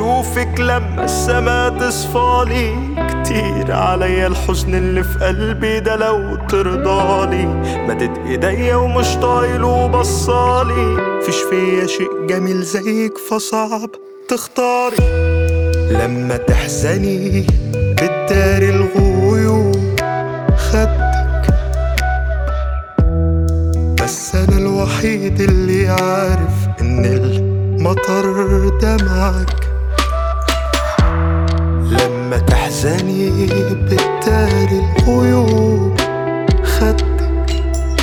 بشوفك لما السما تصفالي كتير عليا الحزن اللي في قلبي ده لو ترضالي مدد ايديا ومش طايل وبصالي فيش فيا شيء جميل زيك فصعب تختاري لما تحزني بتداري الغيوم خدك بس انا الوحيد اللي عارف ان المطر دمعك لما تحزني بتداري الغيوم خدك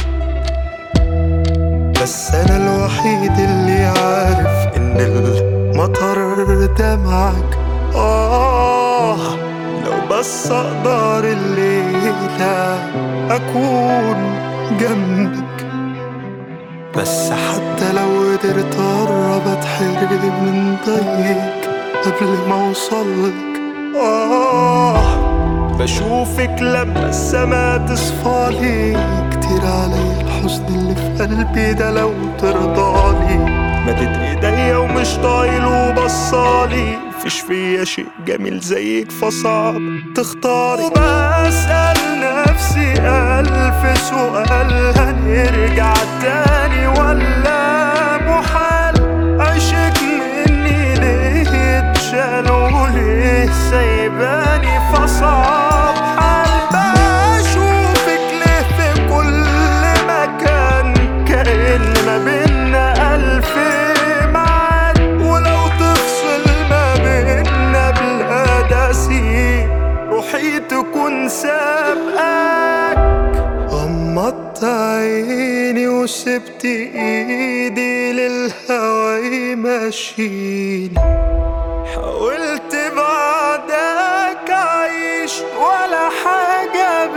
بس انا الوحيد اللي عارف ان المطر دمعك آه لو بس أقدر الليلة أكون جنبك بس حتى لو قدرت أقرب أتحرم من ضيق قبل ما أوصلك آه بشوفك لما السما تصفالي كتير علي الحزن اللي في قلبي ده لو ترضالي مدد ايديا ومش طايل وبصالي فيش فيا شيء جميل زيك فصعب تختاري وبسأل نفسي ألف سؤال هنرجع تاني ولا محال عشق مني ليه اتشال وليه سايباني فصعب حال بشوفك ليه في كل مكان كأن ما بينا ألف ميعاد ولو تفصل ما بينا بلاد أسيب روحي تكون سابقاك غمضت عيني وسبت ايدي للهوى يمشيني حاولت بعدك أعيش ولا حاجة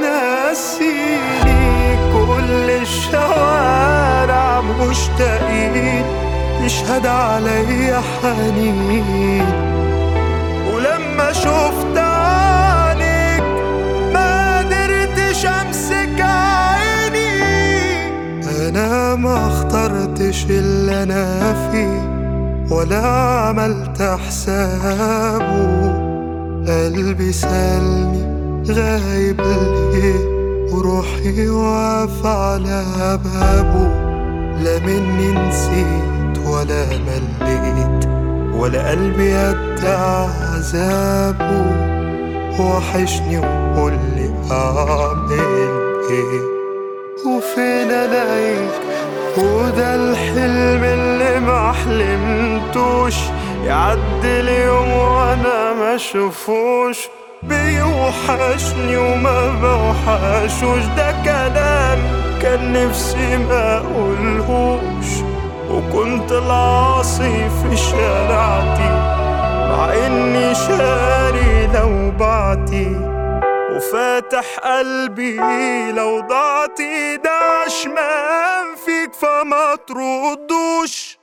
بتنسيني كل الشوارع مشتاقين تشهد عليا حنين ولما شفت عينك ما قدرتش امسك عيني انا ما اخترتش اللي انا فيه ولا عملت حسابه قلبي سألني غايب ليه وروحي واقف على بابه لا مني نسيت ولا مليت ولا قلبي قد عذابه وحشني وقول لي اعمل ايه وفين الاقيك وده الحلم اللي ما حلمتوش يعدي اليوم وانا ما اشوفوش بيوحشني وما بوحشوش ده كلام كان نفسي ما اقولهوش وكنت العاصي في شارعتي مع اني شاري لو بعتي وفاتح قلبي لو ضعتي ده عشمان فيك فما تردوش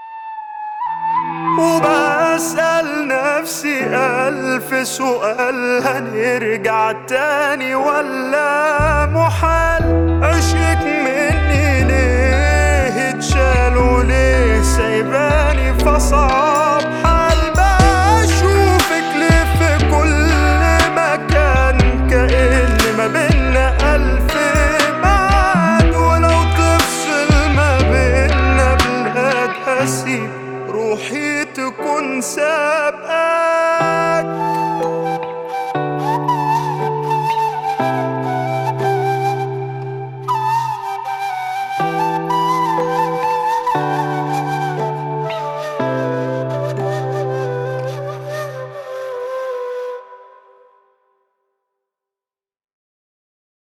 وبسأل نفسي ألف سؤال هنرجع تاني ولا محال عشق مني ليه اتشال وليه سايباني فصعب حال بشوفك ليه في كل مكان كأن ما بينا ألف ميعاد ولو تفصل ما بينا بلاد هسيب روحي تكون سابقة